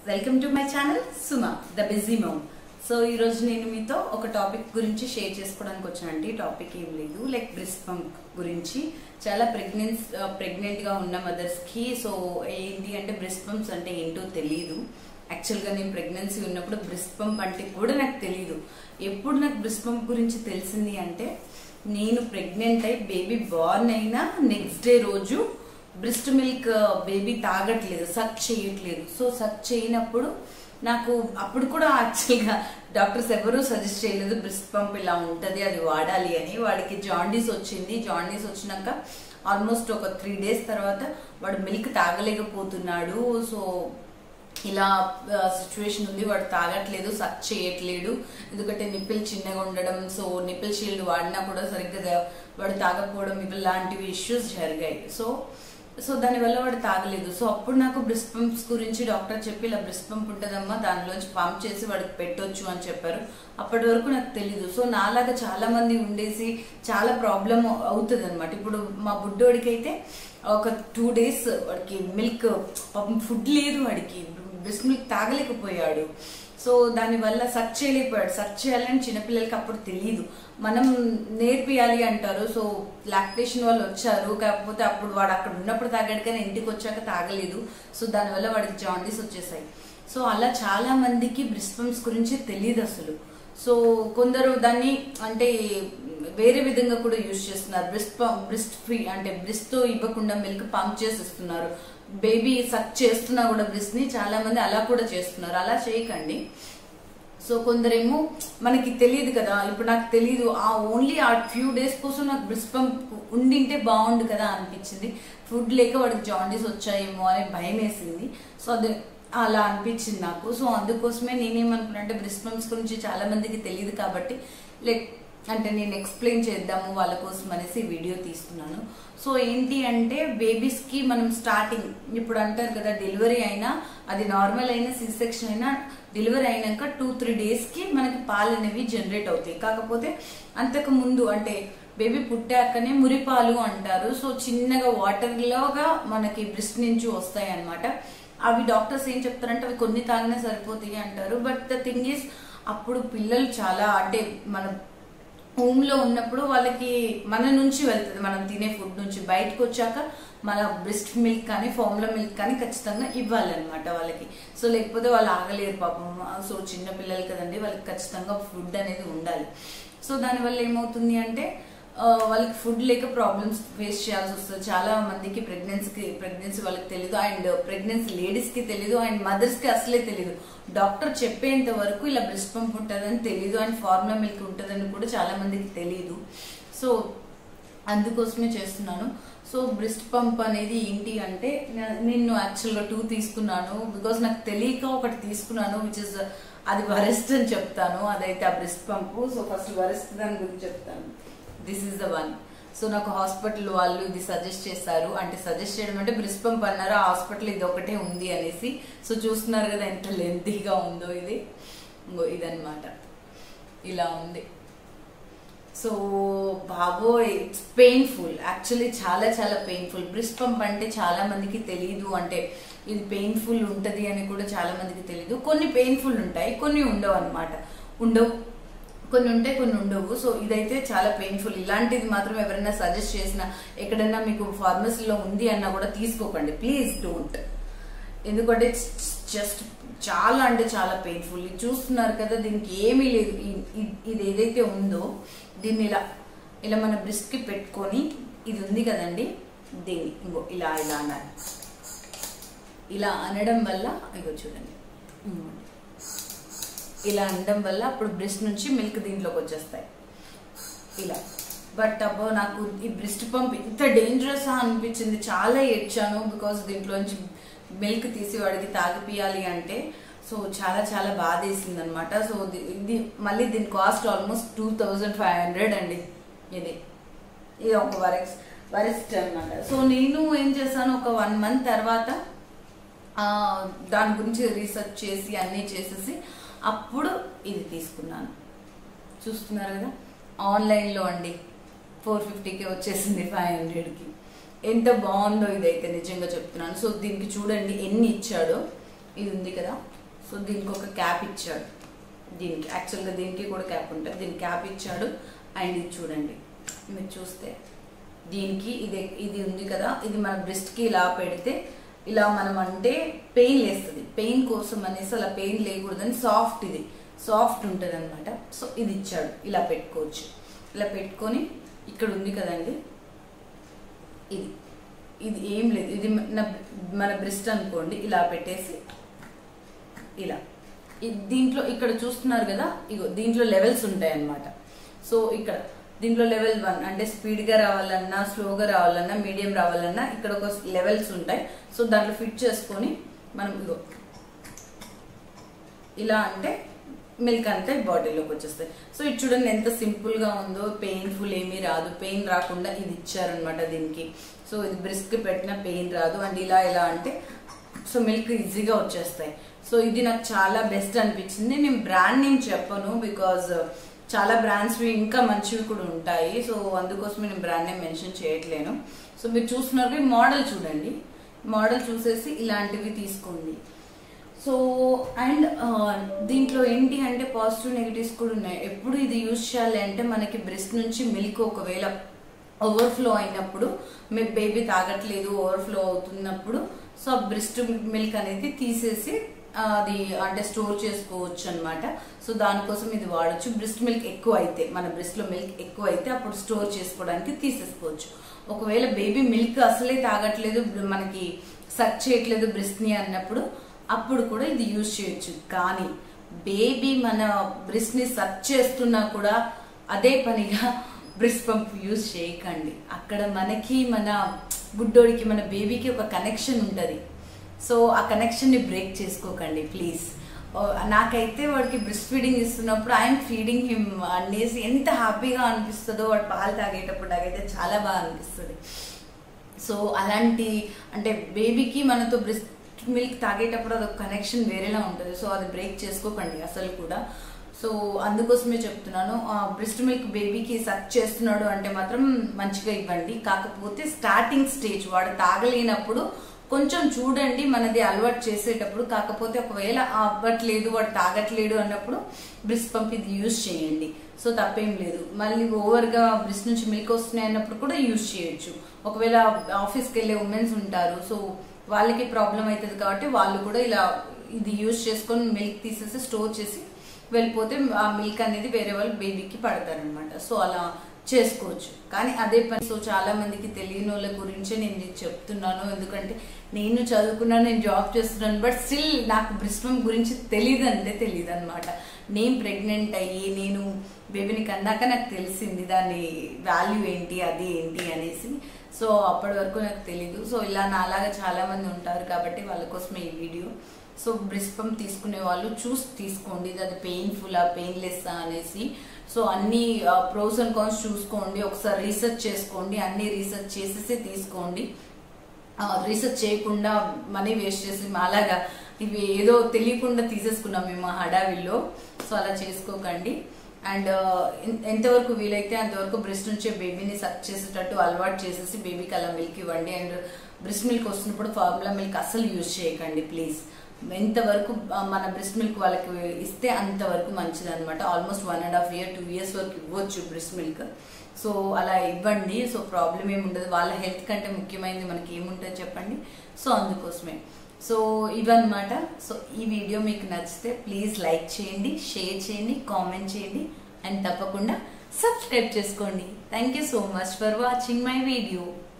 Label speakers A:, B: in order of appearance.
A: welcome to my channel Suma the busy mom so ఈ రోజు నేను మీతో ఒక టాపిక్ గురించి షేర్ చేసుకోవడానికి వచ్చానండి టాపిక్ ఏం లేదు లైక్ బ్రెస్ట్ పంప్ గురించి చాలా ప్రెగ్నెన్స్ ప్రెగ్నెంట్ గా ఉన్న మదర్స్ కి సో ఏంటి అంటే బ్రెస్ట్ పంప్స్ అంటే ఏంటో తెలియదు యాక్చువల్ గా నేను ప్రెగ్నెన్సీ ఉన్నప్పుడు బ్రెస్ట్ పంప్ అంటే కూడా నాకు తెలియదు ఎప్పుడు నాకు బ్రెస్ట్ పంప్ గురించి తెలిసింది అంటే నేను ప్రెగ్నెంట్ అయి బేబీ బార్న్ అయినా నెక్స్ట్ డే రోజు బ్రెస్ట్ మిల్క్ బేబీ తాగట్లేదు సక్ చేయట్లేదు సో సక్ చేయనప్పుడు నాకు అప్పుడు కూడా యాక్చువల్గా డాక్టర్స్ ఎవరూ సజెస్ట్ చేయలేదు బ్రెస్ట్ పంప్ ఇలా ఉంటుంది అది వాడాలి అని వాడికి జాండీస్ వచ్చింది జాండీస్ వచ్చినాక ఆల్మోస్ట్ ఒక త్రీ డేస్ తర్వాత వాడు మిల్క్ తాగలేకపోతున్నాడు సో ఇలా సిచ్యువేషన్ ఉంది వాడు తాగట్లేదు సక్ చేయట్లేడు ఎందుకంటే నిప్పిల్ చిన్నగా ఉండడం సో నిప్పిల్ షీల్డ్ వాడినా కూడా సరిగ్గా వాడు తాగకపోవడం ఇలాంటివి ఇష్యూస్ జరిగాయి సో సో దానివల్ల వాడు తాగలేదు సో అప్పుడు నాకు బ్రెస్ట్ పంప్స్ గురించి డాక్టర్ చెప్పి ఇలా బ్రెస్ట్ పంప్ ఉంటుందమ్మా దానిలోంచి పంప్ చేసి వాడికి పెట్టొచ్చు అని చెప్పారు అప్పటి వరకు నాకు తెలీదు సో నాలాగా చాలా మంది ఉండేసి చాలా ప్రాబ్లం అవుతుంది అనమాట ఇప్పుడు మా బుడ్డోడికి అయితే ఒక టూ డేస్ వాడికి మిల్క్ పాపం ఫుడ్ లేదు వాడికి బ్రెస్ట్ మిల్క్ తాగలేకపోయాడు సో దానివల్ల సర్చ్ చేయలేకపోయాడు సర్చ్ చేయాలని చిన్నపిల్లలకి అప్పుడు తెలియదు మనం నేర్పియాలి అంటారు సో లాక్టేషన్ వాళ్ళు వచ్చారు కాకపోతే అప్పుడు వాడు అక్కడ ఉన్నప్పుడు తాగాడు కానీ ఇంటికి వచ్చాక తాగలేదు సో దానివల్ల వాడికి జాండీస్ వచ్చేసాయి సో అలా చాలా మందికి బ్రెస్ట్ పంప్స్ గురించి తెలియదు అసలు సో కొందరు దాన్ని అంటే వేరే విధంగా కూడా యూజ్ చేస్తున్నారు బ్రెస్ట్ పంప్ బ్రెస్ట్ ఫ్రీ అంటే బ్రెస్ట్ తో ఇవ్వకుండా మిల్క్ పంప్ చేసి ఇస్తున్నారు బేబీ సక్ చేస్తున్నా కూడా బ్రెస్ట్ ని చాలా మంది అలా కూడా చేస్తున్నారు అలా చేయకండి సో కొందరేమో మనకి తెలియదు కదా ఇప్పుడు నాకు తెలియదు ఆ ఓన్లీ ఆ ఫ్యూ డేస్ కోసం నాకు బ్రెస్ట్ పంప్ ఉండింటే బాగుండు కదా అనిపించింది ఫుడ్ లేక వాడికి జాండీస్ వచ్చాయేమో అనే భయం వేసింది సో అదే అలా అనిపించింది నాకు సో అందుకోసమే నేనేమనుకున్నా అంటే బ్రెస్ట్ పంప్స్ గురించి చాలా మందికి తెలియదు కాబట్టి లైక్ అంటే నేను ఎక్స్ప్లెయిన్ చేద్దాము వాళ్ళ కోసం అనేసి వీడియో తీస్తున్నాను సో ఏంటి అంటే బేబీస్ కి మనం స్టార్టింగ్ ఇప్పుడు అంటారు కదా డెలివరీ అయినా అది నార్మల్ అయినా సి సెక్షన్ అయినా డెలివరీ అయినాక టూ త్రీ డేస్ కి మనకి పాలు అనేవి జనరేట్ అవుతాయి కాకపోతే అంతకు ముందు అంటే బేబీ పుట్టాకనే మురిపాలు అంటారు సో చిన్నగా వాటర్ లాగా మనకి బ్రెస్ట్ నుంచి వస్తాయి అనమాట అవి డాక్టర్స్ ఏం చెప్తారంటే అవి కొన్ని తాగినా సరిపోతాయి అంటారు బట్ ద థింగ్ ఈస్ అప్పుడు పిల్లలు చాలా అంటే మన హోమ్ లో ఉన్నప్పుడు వాళ్ళకి మన నుంచి వెళ్తుంది మనం తినే ఫుడ్ నుంచి బయటకు వచ్చాక మన బ్రెస్ట్ మిల్క్ కానీ ఫార్ములా మిల్క్ కానీ ఖచ్చితంగా ఇవ్వాలన్నమాట వాళ్ళకి సో లేకపోతే వాళ్ళు ఆగలేరు పాపం సో చిన్న పిల్లలు కదండి వాళ్ళకి ఖచ్చితంగా ఫుడ్ అనేది ఉండాలి సో దానివల్ల ఏమవుతుంది అంటే వాళ్ళకి ఫుడ్ లేక ప్రాబ్లమ్స్ ఫేస్ చేయాల్సి వస్తుంది చాలా మందికి ప్రెగ్నెన్సీకి ప్రెగ్నెన్సీ వాళ్ళకి తెలియదు అండ్ ప్రెగ్నెన్సీ లేడీస్ కి తెలియదు అండ్ మదర్స్ కి అసలే తెలియదు డాక్టర్ చెప్పేంత వరకు ఇలా బ్రెస్ట్ పంప్ ఉంటుందని తెలియదు అండ్ ఫార్ములా మిల్క్ ఉంటుందని కూడా చాలా మందికి తెలియదు సో అందుకోసమే చేస్తున్నాను సో బ్రెస్ట్ పంప్ అనేది ఏంటి అంటే నేను యాక్చువల్గా టూ తీసుకున్నాను బికాస్ నాకు తెలియక ఒకటి తీసుకున్నాను విచ్ ఇస్ అది వరెస్ట్ అని చెప్తాను అదైతే ఆ బ్రెస్ట్ పంప్ సో ఫస్ట్ వరెస్ట్ దాని గురించి చెప్తాను this is the one so నాకు హాస్పిటల్ వాళ్ళు ఇది సజెస్ట్ చేశారు అంటే సజెస్ట్ చేయడం అంటే బ్రెస్ట్ పంప్ అన్నారు ఆ హాస్పిటల్ ఇది ఒకటే ఉంది అనేసి సో చూస్తున్నారు కదా ఎంత లెంతీగా ఉందో ఇది ఇంకో ఇదనమాట ఇలా ఉంది సో బాబోయ్ ఇట్స్ పెయిన్ఫుల్ యాక్చువల్లీ చాలా చాలా పెయిన్ఫుల్ బ్రెస్ట్ పంప్ అంటే చాలా మందికి తెలియదు అంటే ఇది పెయిన్ఫుల్ ఉంటుంది అని కూడా చాలా మందికి తెలియదు కొన్ని పెయిన్ఫుల్ ఉంటాయి కొన్ని ఉండవు అనమాట ఉండవు కొన్ని ఉంటాయి కొన్ని ఉండవు సో ఇదైతే చాలా పెయిన్ఫుల్ ఇలాంటిది మాత్రం ఎవరైనా సజెస్ట్ చేసినా ఎక్కడైనా మీకు ఫార్మసీలో ఉంది అన్నా కూడా తీసుకోకండి ప్లీజ్ డోంట్ ఎందుకంటే జస్ట్ చాలా అంటే చాలా పెయిన్ఫుల్ ఇది చూస్తున్నారు కదా దీనికి ఏమీ లేదు ఇది ఏదైతే ఉందో దీన్ని ఇలా ఇలా మన బ్రిస్ట్కి పెట్టుకొని ఇది ఉంది కదండి దీన్ని ఇంకో ఇలా ఇలా అనాలి ఇలా అనడం వల్ల ఇగో చూడండి ఇలా అనడం వల్ల అప్పుడు బ్రెస్ట్ నుంచి మిల్క్ దీంట్లోకి వచ్చేస్తాయి ఇలా బట్ అబ్బో నాకు ఈ బ్రెస్ట్ పంప్ ఇంత డేంజరస్ అనిపించింది చాలా ఏడ్చాను బికాస్ దీంట్లోంచి మిల్క్ తీసి వాడికి తాగిపియాలి అంటే సో చాలా చాలా బాధ వేసింది అనమాట సో ఇది మళ్ళీ దీని cost almost two thousand five hundred అండి ఇది ఇది ఒక వరెక్స్ వరెస్ట్ అనమాట సో నేను ఏం చేశాను ఒక వన్ మంత్ తర్వాత దాని గురించి రీసెర్చ్ చేసి అన్నీ చేసేసి అప్పుడు ఇది తీసుకున్నాను చూస్తున్నారు కదా ఆన్లైన్లో అండి ఫోర్ ఫిఫ్టీకి వచ్చేసింది ఫైవ్ హండ్రెడ్కి ఎంత బాగుందో ఇదైతే నిజంగా చెప్తున్నాను సో దీనికి చూడండి ఎన్ని ఇచ్చాడో ఇది ఉంది కదా సో దీనికి ఒక క్యాప్ ఇచ్చాడు దీనికి యాక్చువల్గా దీనికి కూడా క్యాప్ ఉంటుంది దీనికి క్యాప్ ఇచ్చాడు అండ్ ఇది చూడండి మీరు చూస్తే దీనికి ఇది ఇది ఉంది కదా ఇది మన బ్రెస్ట్కి ఇలా పెడితే ఇలా మనం అంటే పెయిన్ లేస్తుంది పెయిన్ కోసం అనేసి అలా పెయిన్ లేకూడదని సాఫ్ట్ ఇది సాఫ్ట్ ఉంటుంది అనమాట సో ఇది ఇచ్చాడు ఇలా పెట్టుకోవచ్చు ఇలా పెట్టుకొని ఇక్కడ ఉంది కదండి ఇది ఇది ఏం లేదు ఇది మన మన బ్రెస్ట్ అనుకోండి ఇలా పెట్టేసి ఇలా ఇ- దీంట్లో ఇక్కడ చూస్తున్నారు కదా ఇగో దీంట్లో లెవెల్స్ ఉంటాయి అన్నమాట సో ఇక్కడ దీంట్లో లెవెల్ వన్ అంటే స్పీడ్ గా రావాలన్నా స్లోగా రావాలన్నా మీడియం రావాలన్నా ఇక్కడ ఒక లెవెల్స్ ఉంటాయి సో దాంట్లో ఫిట్ చేసుకొని మనం ఇగో ఇలా అంటే మిల్క్ అంతా బాటిల్లోకి వచ్చేస్తాయి సో ఇది చూడండి ఎంత సింపుల్ గా ఉందో పెయిన్ఫుల్ ఏమీ రాదు పెయిన్ రాకుండా ఇది ఇచ్చారనమాట దీనికి సో ఇది బ్రిస్క్ పెట్టిన పెయిన్ రాదు అండ్ ఇలా ఇలా అంటే సో మిల్క్ ఈజీగా వచ్చేస్తాయి సో ఇది నాకు చాలా బెస్ట్ అనిపించింది నేను బ్రాండ్ నేమ్ చెప్పను బికాజ్ చాలా బ్రాండ్స్ ఇంకా మంచివి కూడా ఉంటాయి సో అందుకోసం నేను బ్రాండ్ నేమ్ మెన్షన్ చేయట్లేను సో మీరు చూస్తున్నారు మోడల్ చూడండి మోడల్ చూసేసి ఇలాంటివి తీసుకోండి సో అండ్ దీంట్లో ఏంటి అంటే పాజిటివ్ నెగిటివ్స్ కూడా ఉన్నాయి ఎప్పుడు ఇది యూజ్ చేయాలి అంటే మనకి బ్రెస్ట్ నుంచి మిల్క్ ఒకవేళ ఓవర్ఫ్లో అయినప్పుడు మీ బేబీ తాగట్లేదు ఓవర్ఫ్లో అవుతున్నప్పుడు సో బ్రెస్ట్ మిల్క్ అనేది తీసేసి ఆ, అది అంటే స్టోర్ చేసుకోవచ్చు అనమాట సో దానికోసం ఇది వాడచ్చు బ్రెస్ట్ మిల్క్ ఎక్కువ అయితే మన బ్రెస్ట్ లో మిల్క్ ఎక్కువ అయితే అప్పుడు స్టోర్ చేసుకోవడానికి తీసేసుకోవచ్చు ఒకవేళ బేబీ మిల్క్ అసలే తాగట్లేదు మనకి సక్ చేయట్లేదు బ్రెస్ట్ ని అన్నప్పుడు అప్పుడు కూడా ఇది యూజ్ చేయొచ్చు కానీ బేబీ మన బ్రెస్ట్ ని సక్ చేస్తున్నా కూడా అదే పనిగా బ్రెస్ట్ పంప్ యూజ్ చేయకండి అక్కడ మనకి మన గుడ్డోడికి మన బేబీకి ఒక కనెక్షన్ ఉంటుంది సో ఆ కనెక్షన్ ని బ్రేక్ చేసుకోకండి ప్లీజ్ నాకైతే వాడికి బ్రెస్ట్ ఫీడింగ్ ఇస్తున్నప్పుడు ఐఎమ్ ఫీడింగ్ హిమ్ అనేసి ఎంత హ్యాపీగా అనిపిస్తుందో వాడు పాలు తాగేటప్పుడు నాకైతే చాలా బాగా అనిపిస్తుంది సో అలాంటి అంటే బేబీకి మనతో బ్రెస్ట్ మిల్క్ తాగేటప్పుడు అదొక కనెక్షన్ వేరేలా ఉంటుంది సో అది బ్రేక్ చేసుకోకండి అసలు కూడా సో అందుకోసమే చెప్తున్నాను బ్రెస్ట్ మిల్క్ బేబీకి సక్ చేస్తున్నాడు అంటే మాత్రం మంచిగా ఇవ్వండి కాకపోతే స్టార్టింగ్ స్టేజ్ వాడు తాగలేనప్పుడు కొంచెం చూడండి మనది అలవాటు చేసేటప్పుడు కాకపోతే ఒకవేళ అవ్వట్లేదు వాడు తాగట్లేడు అన్నప్పుడు బ్రిస్ట్ పంప్ ఇది యూజ్ చేయండి సో తప్పేం లేదు మళ్ళీ ఓవర్ గా బ్రిస్ట్ నుంచి మిల్క్ వస్తున్నాయి అన్నప్పుడు కూడా యూజ్ చేయొచ్చు ఒకవేళ ఆఫీస్కి వెళ్ళే ఉమెన్స్ ఉంటారు సో వాళ్ళకి ప్రాబ్లం అవుతుంది కాబట్టి వాళ్ళు కూడా ఇలా ఇది యూజ్ చేసుకొని మిల్క్ తీసేసి స్టోర్ చేసి వెళ్ళిపోతే ఆ మిల్క్ అనేది వేరే వాళ్ళు బేబీకి పడతారనమాట సో అలా చేసుకోవచ్చు కానీ అదే పని సో చాలా మందికి తెలియని వాళ్ళ గురించే నేను ఇది చెప్తున్నాను ఎందుకంటే నేను చదువుకున్నాను నేను జాబ్ చేస్తున్నాను బట్ స్టిల్ నాకు బ్రిస్టమ్ గురించి తెలియదు అంటే తెలియదు అనమాట నేను ప్రెగ్నెంట్ అయ్యి నేను బేబీని కన్నాక నాకు తెలిసింది దాని వాల్యూ ఏంటి అది ఏంటి అనేసి సో అప్పటి వరకు నాకు తెలీదు సో ఇలా నాలాగా చాలా మంది ఉంటారు కాబట్టి వాళ్ళ కోసమే ఈ వీడియో సో బ్రెస్ట్ పంప్ తీసుకునే వాళ్ళు చూసి తీసుకోండి ఇది అది పెయిన్ఫుల్ ఆ పెయిన్లెస్ అనేసి సో అన్ని ప్రోస్ అండ్ కాన్స్ చూసుకోండి ఒకసారి రీసెర్చ్ చేసుకోండి అన్ని రీసెర్చ్ చేసేసి తీసుకోండి రీసెర్చ్ చేయకుండా మనీ వేస్ట్ చేసి అలాగా ఇవి ఏదో తెలియకుండా తీసేసుకున్నాం మేము ఆ హడావిల్లో సో అలా చేసుకోకండి అండ్ ఎంతవరకు వీలైతే అంతవరకు బ్రెస్ట్ నుంచే బేబీని సక్ చేసేటట్టు అలవాటు చేసేసి బేబీకి అలా మిల్క్ ఇవ్వండి అండ్ బ్రెస్ట్ మిల్క్ వస్తున్నప్పుడు ఫార్ములా మిల్క్ అస్సలు యూజ్ చేయకండి ప్లీజ్ ఎంతవరకు ఆ, మన బ్రెస్ట్ మిల్క్ వాళ్ళకి ఇస్తే అంతవరకు మంచిది అనమాట almost one and half year two years వరకు ఇవ్వచ్చు బ్రెస్ట్ మిల్క్ సో అలా ఇవ్వండి సో ప్రాబ్లం ఏమి ఉండదు వాళ్ళ హెల్త్ కంటే ముఖ్యమైనది మనకి ఏముంటుంది చెప్పండి సో అందుకోసమే సో ఇవన్నమాట సో ఈ వీడియో మీకు నచ్చితే ప్లీజ్ లైక్ చేయండి షేర్ చేయండి కామెంట్ చేయండి అండ్ తప్పకుండా సబ్స్క్రైబ్ చేసుకోండి thank you so much for watching my video